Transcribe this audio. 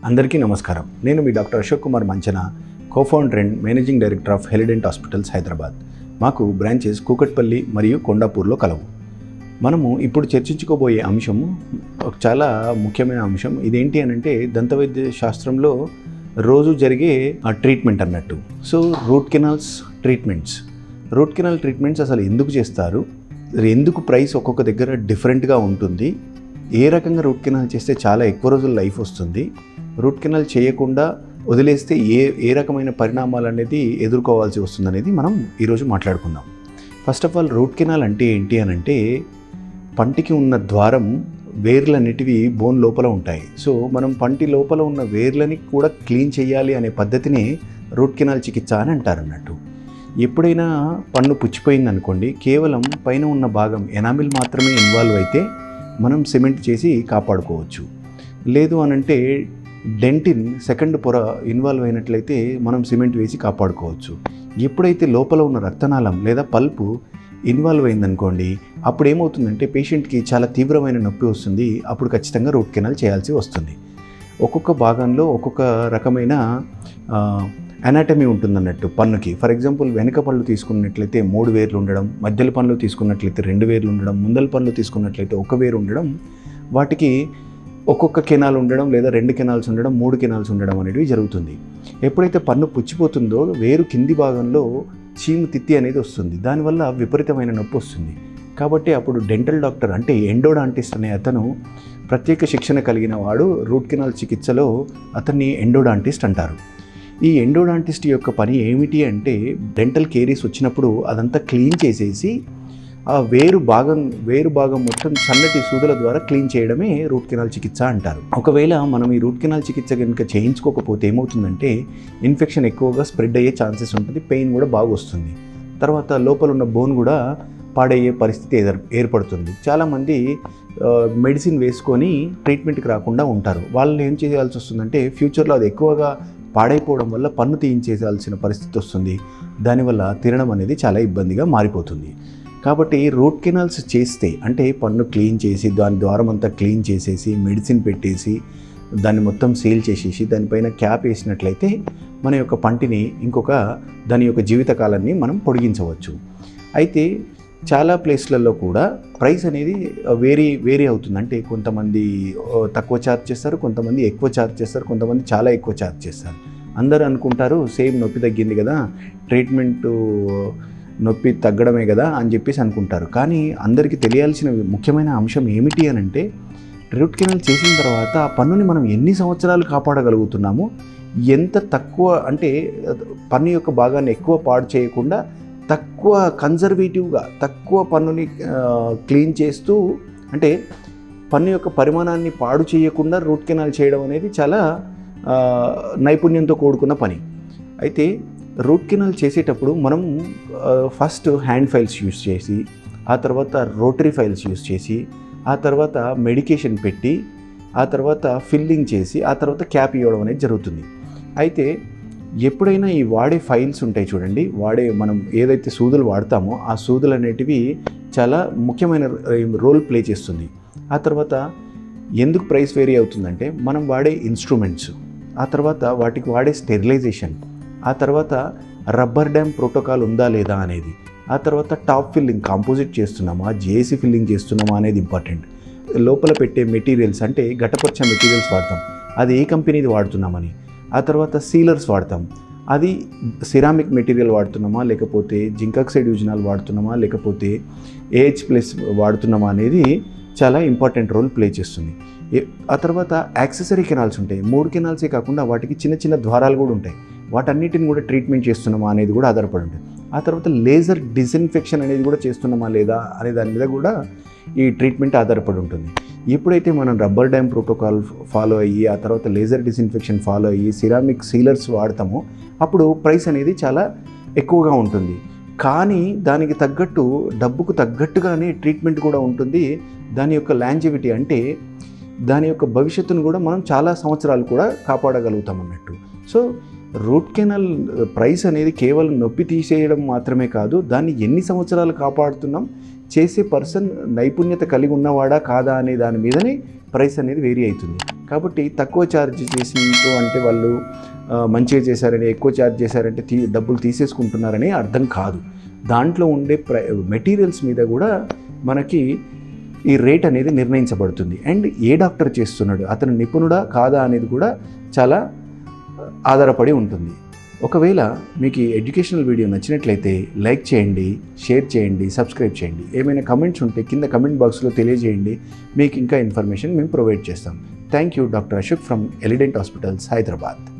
అందరికీ నమస్కారం నేను మీ doctor Ashok Kumar Manchana cofounder and managing director of Elident hospitals Hyderabad మాకు బ్రాంచెస్ కూకట్పల్లి మరియు కొండాపూర్లో కలవు మనము ఇప్పుడు చర్చించుకోబోయే అంశము ఒక చాలా ముఖ్యమైన అంశం ఇదేంటి అని అంటే దంతవైద్య శాస్త్రంలో రోజు జరిగే ఆ ట్రీట్మెంట్ అన్నట్టు so root canals treatments root canal treatments అసలు ఎందుకు చేస్తారు ఎందుకు ప్రైస్ ఒక్కొక్క దగ్గర డిఫరెంట్గా ఉంటుంది ఏ రకంగా రూట్ కెనాల్ చేస్తే చాలా ఎక్కువ రోజులు లైఫ్ వస్తుంది రూట్ కెనాల్ చేయకుండా వదిలేస్తే ఏ ఏ రకమైన పరిణామాలు అనేది ఎదుర్కోవాల్సి వస్తుంది అనేది మనం ఈరోజు మాట్లాడుకుందాం first of all root canal అంటే ఏంటి అని అంటే పంటికి ఉన్న ద్వారం వేర్లన్నిటివి బోన్ లోపల ఉంటాయి సో మనం పంటి లోపల ఉన్న వేర్లని కూడా క్లీన్ చేయాలి అనే పద్ధతిని రూట్ కెనాల్ చికిత్స అని అంటారు అన్నట్టు ఎప్పుడైనా పన్ను పుచ్చిపోయింది అనుకోండి కేవలం పైన ఉన్న భాగం ఎనామిల్ మాత్రమే ఇన్వాల్వ్ అయితే మనం సిమెంట్ చేసి కాపాడుకోవచ్చు లేదు అనంటే డెంటిన్ సెకండ్ పొర ఇన్వాల్వ్ అయినట్లయితే మనం సిమెంట్ వేసి కాపాడుకోవచ్చు ఎప్పుడైతే లోపల ఉన్న రక్తనాళం లేదా పల్పు ఇన్వాల్వ్ అయిందనుకోండి అప్పుడు ఏమవుతుందంటే పేషెంట్కి చాలా తీవ్రమైన నొప్పి వస్తుంది అప్పుడు ఖచ్చితంగా రూట్ కెనాల్ చేయాల్సి వస్తుంది ఒక్కొక్క భాగంలో ఒక్కొక్క రకమైన అనాటమీ ఉంటుందన్నట్టు పన్నుకి ఫర్ ఎగ్జాంపుల్ వెనక పళ్ళు తీసుకున్నట్లయితే మూడు వేర్లు ఉండడం మధ్యల పనులు తీసుకున్నట్లయితే రెండు వేర్లు ఉండడం ముందల పనులు తీసుకున్నట్లయితే ఒక వేరు ఉండడం వాటికి ఒక్కొక్క కెనాల్ ఉండడం లేదా రెండు కెనాల్స్ ఉండడం మూడు కెనాల్స్ ఉండడం అనేవి జరుగుతుంది ఎప్పుడైతే పన్ను పుచ్చిపోతుందో వేరు కింది భాగంలో చీము తిత్తి అనేది వస్తుంది దానివల్ల విపరీతమైన నొప్పి వస్తుంది కాబట్టి అప్పుడు డెంటల్ డాక్టర్ అంటే ఎండోడాంటిస్ట్ అనే అతను ప్రత్యేక శిక్షణ కలిగిన వాడు రూట్ కెనాల్ చికిత్సలో అతన్ని ఎండోడాంటిస్ట్ అంటారు ఈ ఎండోడాంటిస్ట్ యొక్క పని ఏమిటి అంటే డెంటల్ కేరీస్ వచ్చినప్పుడు అదంతా క్లీన్ చేసేసి ఆ వేరు భాగం వేరు భాగం మొత్తం సన్నటి సూదుల ద్వారా క్లీన్ చేయడమే రూట్ కెనాల్ చికిత్స అంటారు ఒకవేళ మనం ఈ రూట్ కెనాల్ చికిత్స కనుక చేయించుకోకపోతే ఏమవుతుందంటే ఇన్ఫెక్షన్ ఎక్కువగా స్ప్రెడ్ అయ్యే ఛాన్సెస్ ఉంటుంది పెయిన్ కూడా బాగా వస్తుంది తర్వాత లోపల ఉన్న బోన్ కూడా పాడయ్యే పరిస్థితి ఏదర్ ఏర్పడుతుంది చాలామంది మెడిసిన్ వేసుకొని ట్రీట్మెంట్కి రాకుండా ఉంటారు వాళ్ళు ఏం చేయాల్సి వస్తుందంటే ఫ్యూచర్లో అది ఎక్కువగా పాడైపోవడం వల్ల పన్ను తీయించేయాల్సిన పరిస్థితి వస్తుంది దానివల్ల తినడం అనేది చాలా ఇబ్బందిగా మారిపోతుంది కాబట్టి రూట్ కెనాల్స్ చేస్తే అంటే పన్ను క్లీన్ చేసి దాని ద్వారం అంతా క్లీన్ చేసేసి మెడిసిన్ పెట్టేసి దాన్ని మొత్తం సీల్ చేసేసి దానిపైన క్యాప్ వేసినట్లయితే మన యొక్క పంటిని ఇంకొక దాని యొక్క జీవితకాలాన్ని మనం పొడిగించవచ్చు అయితే చాలా ప్లేస్లలో కూడా ప్రైస్ అనేది వేరీ వేరీ అవుతుంది అంటే కొంతమంది తక్కువ ఛార్జ్ చేస్తారు కొంతమంది ఎక్కువ ఛార్జ్ చేస్తారు కొంతమంది చాలా ఎక్కువ ఛార్జ్ చేస్తారు అందరూ అనుకుంటారు సేమ్ నొప్పి తగ్గింది కదా ట్రీట్మెంట్ నొప్పి తగ్గడమే కదా అని చెప్పేసి అనుకుంటారు కానీ అందరికీ తెలియాల్సిన ముఖ్యమైన అంశం ఏమిటి అని అంటే రూట్ కెనాల్ చేసిన తర్వాత ఆ పన్నుని మనం ఎన్ని సంవత్సరాలు కాపాడగలుగుతున్నాము ఎంత తక్కువ అంటే పన్ను యొక్క భాగాన్ని ఎక్కువ పాడు చేయకుండా తక్కువ కన్జర్వేటివ్గా తక్కువ పన్నుని క్లీన్ చేస్తూ అంటే పన్ను యొక్క పరిమాణాన్ని పాడు చేయకుండా రూట్ కెనాల్ చేయడం అనేది చాలా నైపుణ్యంతో కూడుకున్న పని అయితే రూట్ కెనాల్ చేసేటప్పుడు మనం ఫస్ట్ హ్యాండ్ ఫైల్స్ యూస్ చేసి ఆ తర్వాత రోటరీ ఫైల్స్ యూస్ చేసి ఆ తర్వాత మెడికేషన్ పెట్టి ఆ తర్వాత ఫిల్లింగ్ చేసి ఆ తర్వాత క్యాప్ ఇవ్వడం అనేది జరుగుతుంది అయితే ఎప్పుడైనా ఈ వాడే ఫైల్స్ ఉంటాయి చూడండి వాడే మనం ఏదైతే సూదులు వాడతామో ఆ సూదులు అనేటివి చాలా ముఖ్యమైన రోల్ ప్లే చేస్తుంది ఆ తర్వాత ఎందుకు ప్రైస్ వేరీ అవుతుందంటే మనం వాడే ఇన్స్ట్రుమెంట్స్ ఆ తర్వాత వాటికి వాడే స్టెరిలైజేషన్ ఆ తర్వాత రబ్బర్ డ్యామ్ ప్రోటోకాల్ ఉందా లేదా అనేది ఆ తర్వాత టాప్ ఫిల్లింగ్ కాంపోజిట్ చేస్తున్నామా జేసీ ఫిల్లింగ్ చేస్తున్నామా అనేది ఇంపార్టెంట్ లోపల పెట్టే మెటీరియల్స్ అంటే ఘటపరిచే మెటీరియల్స్ వాడతాం అది ఏ కంపెనీది వాడుతున్నామని ఆ తర్వాత సీలర్స్ వాడతాం అది సిరామిక్ మెటీరియల్ వాడుతున్నామా లేకపోతే జింక్ ఆక్సైడ్ యూజినాల్ వాడుతున్నామా లేకపోతే ఏహెచ్ ప్లస్ వాడుతున్నామా అనేది చాలా ఇంపార్టెంట్ రోల్ ప్లే చేస్తుంది ఆ తర్వాత యాక్సెసరీ కెనాల్స్ ఉంటాయి మూడు కెనాల్సే కాకుండా వాటికి చిన్న చిన్న ద్వారాలు కూడా ఉంటాయి వాటన్నిటిని కూడా ట్రీట్మెంట్ చేస్తున్నామా అనేది కూడా ఆధారపడి ఉంటుంది ఆ తర్వాత లేజర్ డిస్ఇన్ఫెక్షన్ అనేది కూడా చేస్తున్నామా లేదా అనే దాని మీద కూడా ఈ ట్రీట్మెంట్ ఆధారపడి ఉంటుంది ఎప్పుడైతే మనం రబ్బర్ డ్యామ్ ప్రోటోకాల్ ఫాలో అయ్యి ఆ తర్వాత లేజర్ డిస్ఇన్ఫెక్షన్ ఫాలో అయ్యి సిరామిక్ సీలర్స్ వాడతామో అప్పుడు ప్రైస్ అనేది చాలా ఎక్కువగా ఉంటుంది కానీ దానికి తగ్గట్టు డబ్బుకు తగ్గట్టుగానే ట్రీట్మెంట్ కూడా ఉంటుంది దాని యొక్క లాంజివిటీ అంటే దాని యొక్క భవిష్యత్తును కూడా మనం చాలా సంవత్సరాలు కూడా కాపాడగలుగుతాం అన్నట్టు సో రూట్ కెనాల్ ప్రైస్ అనేది కేవలం నొప్పి తీసేయడం మాత్రమే కాదు దాన్ని ఎన్ని సంవత్సరాలు కాపాడుతున్నాం చేసే పర్సన్ నైపుణ్యత కలిగి ఉన్నవాడా కాదా అనే దాని మీదనే ప్రైస్ అనేది వేరీ అవుతుంది కాబట్టి తక్కువ ఛార్జ్ చేసినట్టు అంటే వాళ్ళు ఆ, మంచిగా చేశారని ఎక్కువ ఛార్జ్ చేశారంటే తీ డబ్బులు తీసేసుకుంటున్నారని అర్థం కాదు దాంట్లో ఉండే ప్ర మెటీరియల్స్ మీద కూడా మనకి ఈ రేట్ అనేది నిర్ణయించబడుతుంది అండ్ ఏ డాక్టర్ చేస్తున్నాడు అతను నిపుణుడా కాదా అనేది కూడా చాలా ఆధారపడి ఉంటుంది ఒకవేళ మీకు ఈ ఎడ్యుకేషనల్ వీడియో నచ్చినట్లయితే లైక్ చేయండి షేర్ చేయండి సబ్స్క్రైబ్ చేయండి ఏమైనా కమెంట్స్ ఉంటే కింద కమెంట్ బాక్స్లో తెలియజేయండి మీకు ఇంకా ఇన్ఫర్మేషన్ మేము ప్రొవైడ్ చేస్తాం thank you doctor Ashok from Elident hospitals Hyderabad